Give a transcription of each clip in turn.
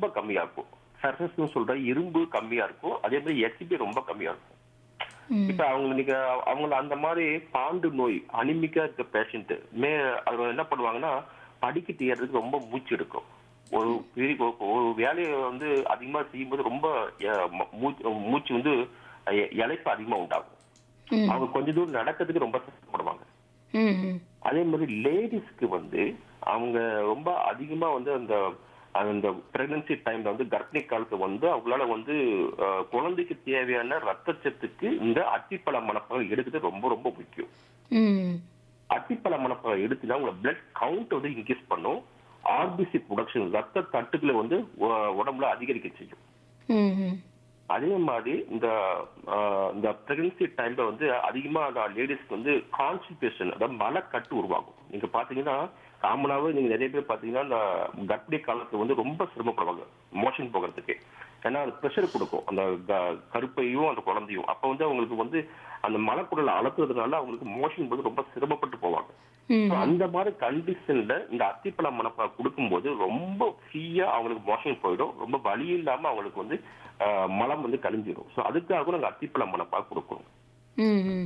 ரொம்ப கம்மியா இருக்கும் ஃபெரசஸ் சொல்ற இரும்பு கம்மியா இருக்கும் அதே மாதிரி எச்சிபி ரொம்ப கம்மியா இருக்கும் ம் இப்ப அவங்க நீங்க அவங்கள அந்த மாதிரி பாண்டு நோய் அனிமிக்கா இருக்க பேஷண்ட் மே அவங்க என்ன பண்ணுவாங்கன்னா படிக்கட்டு ஏறதுக்கு ரொம்ப மூச்சு எடுக்கும் ஒரு பெரிய ஒரு- ஒரு வேலையை வந்து அதிகமா செய்யும்போது ரொம்ப அஹ், ம- மூச்சு மூச்சு வந்து அஹ், இளைப்பு அதிகமா உண்டாகும் ம் அவங்க கொஞ்ச தூரம் நடக்கிறதுக்கு ரொம்ப கஷ்டப்படுவாங்க ம் ம் அதே மாதிரி லேடிஸ்க்கு வந்து அவங்க ரொம்ப அதிகமா வந்து அந்த அந்த பிரெக்னன்சி டைம்ல வந்து கர்ப்பிணி காலத்துல வந்து அவங்களால வந்து அஹ், குழந்தைக்கு தேவையான ரத்தச்சத்துக்கு இந்த அத்திப்பழ மணப்பகம் எடுக்கிறது ரொம்ப ரொம்ப முக்கியம் ம் அத்திப்பழ மணப்பகம் எடுத்துனா உங்க பிளட் கவுண்ட் வந்து இன்க்ரீஸ் பண்ணும் ஆர்பிசி ப்ரொடக்ஷன் ரத்த தட்டுக்களை வந்து உ- உடம்புல அதிகரிக்க செய்யும் ம் ம் அதே மாதிரி இந்த ஆஹ், இந்த பிரெக்னன்சி டைம்ல வந்து அதிகமா லேடிஸ்க்கு வந்து கான்ஸ்டிபேஷன் அதாவது மலக்கட்டு உருவாகும் நீங்க பாத்தீங்கன்னா காமனாவே நீங்க நிறைய பேர் பாத்தீங்கன்னா இந்த கர்ப்பிணி காலத்துல வந்து ரொம்ப சிரமப்படுவாங்க மோஷன் போகிறதுக்கு ஏன்னா அது ப்ரெஷர் கொடுக்கும் அந்த க- கருப்பையும் அந்த குழந்தையும் அப்ப வந்து அவங்களுக்கு வந்து அந்த மலக்குடலை அழுத்துறதுனால அவங்களுக்கு மோஷன் வந்து ரொம்ப சிரமப்பட்டு போவாங்க ம் So, அந்த மாதிரி கண்டிஷன்ல இந்த அத்திப்பழ மணப்பா கொடுக்கும்போது ரொம்ப ஃப்ரீயா அவங்களுக்கு மோஷன் போயிடும் ரொம்ப வலி இல்லாம அவங்களுக்கு வந்து ஆஹ், மலம் வந்து கழிஞ்சிடும் ஸோ அதுக்காக நாங்க அத்திப்பழ மணப்பா கொடுக்கணும் ம் ம்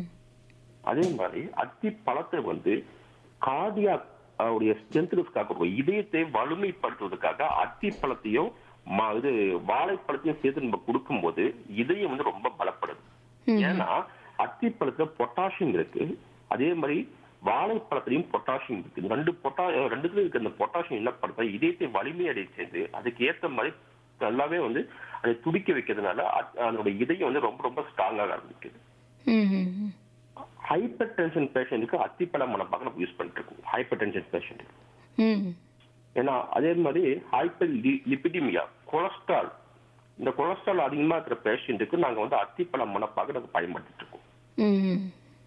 அதே மாதிரி அத்தி பழத்தை வந்து கார்டியா உடைய ஸ்ட்ரென்த்னஸ்க்காக கொடுக்கும் இதயத்தை வலிமைப்படுத்துவதற்காக அத்தி பழத்தையும் ம- இது வாழைப்பழத்தையும் சேர்த்து நம்ம கொடுக்கும்போது இதயம் வந்து ரொம்ப பலப்படுது ம். ஏன்னா அத்தி பழத்துல பொட்டாசியம் இருக்கு அதே மாதிரி வாழைப்பழத்திலையும் பொட்டாசியம் இருக்கு இந்த ரெண்டு பொட்டா ரெண்டுத்துல இருக்க அந்த பொட்டாசியம் என்ன பண்ணுறது இதயத்தை வலிமை அடைய செய்து அதுக்கு ஏத்த மாதிரி நல்லாவே வந்து அதை துடிக்க வைக்கிறதுனால அத்- அதனுடைய இதயம் வந்து ரொம்ப ரொம்ப ஸ்ட்ராங்காக ஆரம்பிக்குது ம் ம் ம் ஹைப்பர் டென்ஷன் பேஷண்ட்டுக்கு அத்திப்பழம் மனப்பாக நம்ம யூஸ் பண்ணிட்டு இருக்கோம் ஹைப்பர் டென்ஷன் பேஷண்ட் ம் ஏன்னா அதே மாதிரி ஹைப்பர் லிபிடிமியா கொலஸ்ட்ரால் இந்த கொலஸ்ட்ரால் அதிகமா இருக்கிற பேஷண்ட்டுக்கு நாங்க வந்து அத்திப்பழம் மணப்பாக நாங்க பயன்படுத்திட்டு இருக்கோம் ம்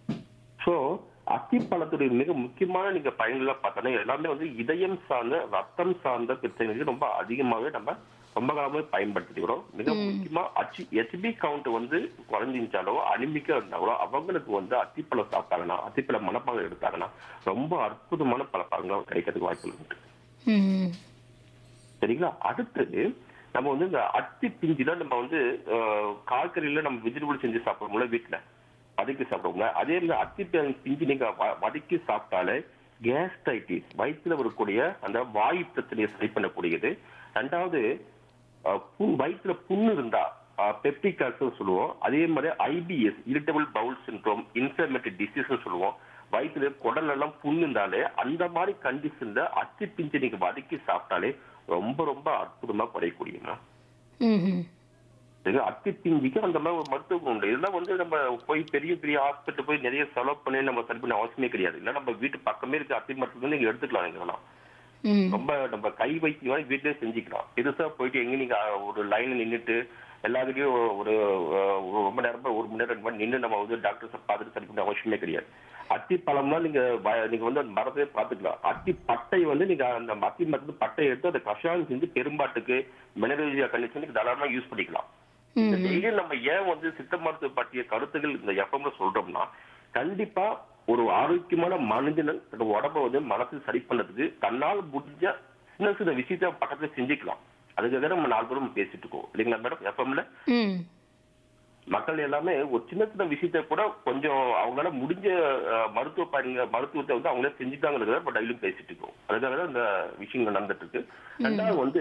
ஸோ அத்திப்பழத்துடைய மிக முக்கியமான நீங்க பயன்களா பார்த்தோன்னா எல்லாமே வந்து இதயம் சார்ந்த ரத்தம் சார்ந்த பிரச்சனைகளுக்கு ரொம்ப அதிகமாவே நம்ம ரொம்ப காலமே பயன்படுத்திக்கிறோம் மிக முக்கியமா அச்சு ஹெச்பி கவுண்ட் வந்து குறைஞ்சிருந்தாலோ அனிமிக்கா இருந்தாலோ அவங்களுக்கு வந்து அத்திப்பழம் சாப்பிட்டாங்கன்னா அத்திப்பழம் மனப்பாகம் எடுத்தாங்கன்னா ரொம்ப அற்புதமான பழப்பழங்கள் கிடைக்கிறதுக்கு வாய்ப்புகள் உண்டு ம் சரிங்களா அடுத்தது நம்ம வந்து இந்த அத்தி பிஞ்சுல நம்ம வந்து அஹ், காய்கறியில நம்ம வெஜிடபிள் செஞ்சு சாப்பிடுறோம்ல வீட்டுல வதக்கி சாப்பிடுவோம்ல அதே மாதிரி அத்தி பி- பிஞ்சு நீங்க வ- வதக்கி சாப்பிட்டாலே கேஸ்ட்ரைட்டிஸ் வயிற்றுல வரக்கூடிய அந்த வாயு பிரச்சனையை சரி பண்ணக்கூடியது ரெண்டாவது அஹ், புண் வயிற்றுல புண்ணு இருந்தா பெப்டிக் அல்சர் சொல்லுவோம் அதே மாதிரி IBS irritable bowel syndrome inflammatory disease சொல்லுவோம் வயிற்றுல குடல் எல்லாம் புண்ணு இருந்தாலே அந்த மாதிரி கண்டிஷன்ல அத்தி பிஞ்சு நீங்க வதக்கி சாப்பிட்டாலே ரொம்ப ரொம்ப அற்புதமா குறையக்கூடியமா ம் ம் இது அத்தி பிஞ்சுக்கு அந்த மாதிரி ஒரு மருத்துவம் உண்டு இதெல்லாம் வந்து நம்ம போய் பெரிய பெரிய ஹாஸ்பிட்டல் போய் நிறைய செலவு பண்ணி நம்ம சரி பண்ண அவசியமே கிடையாது இல்ல நம்ம வீட்டு பக்கமே இருக்க அத்தி மருத்துவம் நீங்க எடுத்துக்கலாம் நீங்க வேணாம் ம் ரொம்ப நம்ம கை வைத்தியம் மாதிரி வீட்டிலே செஞ்சுக்கலாம் பெருசா போயிட்டு எங்க நீங்க அஹ், ஒரு லைன்ல நின்னுட்டு எல்லாத்துக்கும் ஒரு அஹ், ஒரு ரொம்ப நேரமா ஒரு மணி நேரம் ரெண்டு மணி நின்று நம்ம வந்து டாக்டர்ஸை பார்த்துட்டு சரி பண்ண அவசியமே கிடையாது அத்தி பழம்னா நீங்க வ- நீங்க வந்து அந்த மரத்தையே பார்த்துக்கலாம் அத்தி பட்டை வந்து நீங்க அந்த அத்தி மரத்து பட்டை எடுத்து அந்த கஷாயம் செஞ்சு பெரும்பாட்டுக்கு மினரேஜியா கண்டிஷனுக்கு தாராளமா யூஸ் பண்ணிக்கலாம் இந்த டெய்லி நம்ம ஏன் வந்து சித்த மருத்துவ பற்றிய கருத்துகள் இந்த எஃப்எம்ல சொல்றோம்னா கண்டிப்பா ஒரு ஆரோக்கியமான மனிதன் தன்னோட உடம்ப வந்து மனசு சரி பண்ணதுக்கு தன்னால் முடிஞ்ச சின்ன சின்ன விஷயத்த பக்கத்துல செஞ்சுக்கலாம் அதுக்காக நம்ம நாலு பேரும் பேசிட்டு இருக்கோம் இல்லைங்களா மேடம் எஃப்எம்ல ம் மக்கள் எல்லாமே ஒரு சின்ன சின்ன விஷயத்த கூட கொஞ்சம் அவங்களால முடிஞ்ச அஹ், மருத்துவ பயன்க மருத்துவத்தை வந்து அவங்களே செஞ்சுட்டாங்கிறத நம்ம டெய்லியும் பேசிட்டு இருக்கோம் அதுக்காக தான் இந்த விஷயங்கள் நடந்துட்டு இருக்கு ரெண்டாவது வந்து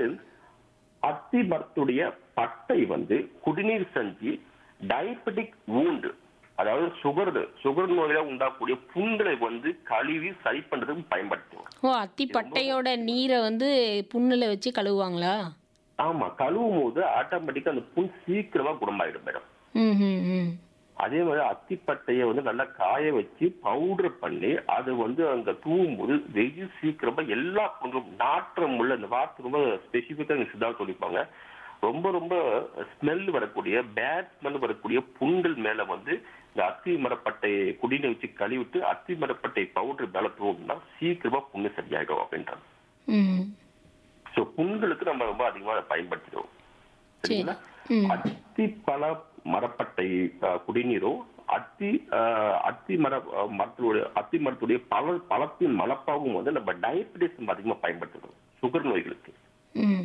அத்தி மரத்துடைய பட்டை வந்து குடிநீர் செஞ்சு டயபெட்டிக் வூண்டு அதாவது சுகர் சுகர் நோயில உண்டாகக்கூடிய புண்களை வந்து கழுவி சரி பண்றதுக்கு பயன்படுத்துவோம் ஓ அத்தி பட்டையோட நீரை வந்து புண்ணுல வச்சு கழுவுவாங்களா ஆமா கழுவும் போது ஆட்டோமேட்டிக்கா அந்த புண் சீக்கிரமா குணமாயிடும் மேடம் ம் ம் ம் அதே மாதிரி அத்திப்பட்டையை வந்து நல்லா காய வச்சு பவுடர் பண்ணி அது வந்து அங்க தூவும் போது வெகு சீக்கிரமா எல்லா புண்ணும் நாற்றம் உள்ள இந்த வார்த்தை ரொம்ப ஸ்பெசிபிக்கா சித்தா சொல்லிப்பாங்க ரொம்ப ரொம்ப ஸ்மெல் வரக்கூடிய பேட் ஸ்மெல் வரக்கூடிய புண்கள் மேல வந்து இந்த அத்தி மரப்பட்டை குடிநீர் வச்சு கழுவிட்டு அத்தி மரப்பட்டை பவுடர் மேல தூவும்னா சீக்கிரமா புண்ணு சரியாயிடும் அப்படின்றாங்க ம் சோ புண்களுக்கு நம்ம ரொம்ப அதிகமா அதை பயன்படுத்திடுவோம் சரி சரிங்களா ம் அத்தி பழ மரப்பட்டை அஹ், குடிநீரும் அத்தி அஹ், அத்தி மர அஹ், மரத்துடைய அத்தி மரத்துடைய பழ பழத்தின் மலப்பாவும் வந்து நம்ம டயபெட்டிஸ் அதிகமா பயன்படுத்துறோம் சுகர் நோய்களுக்கு ம்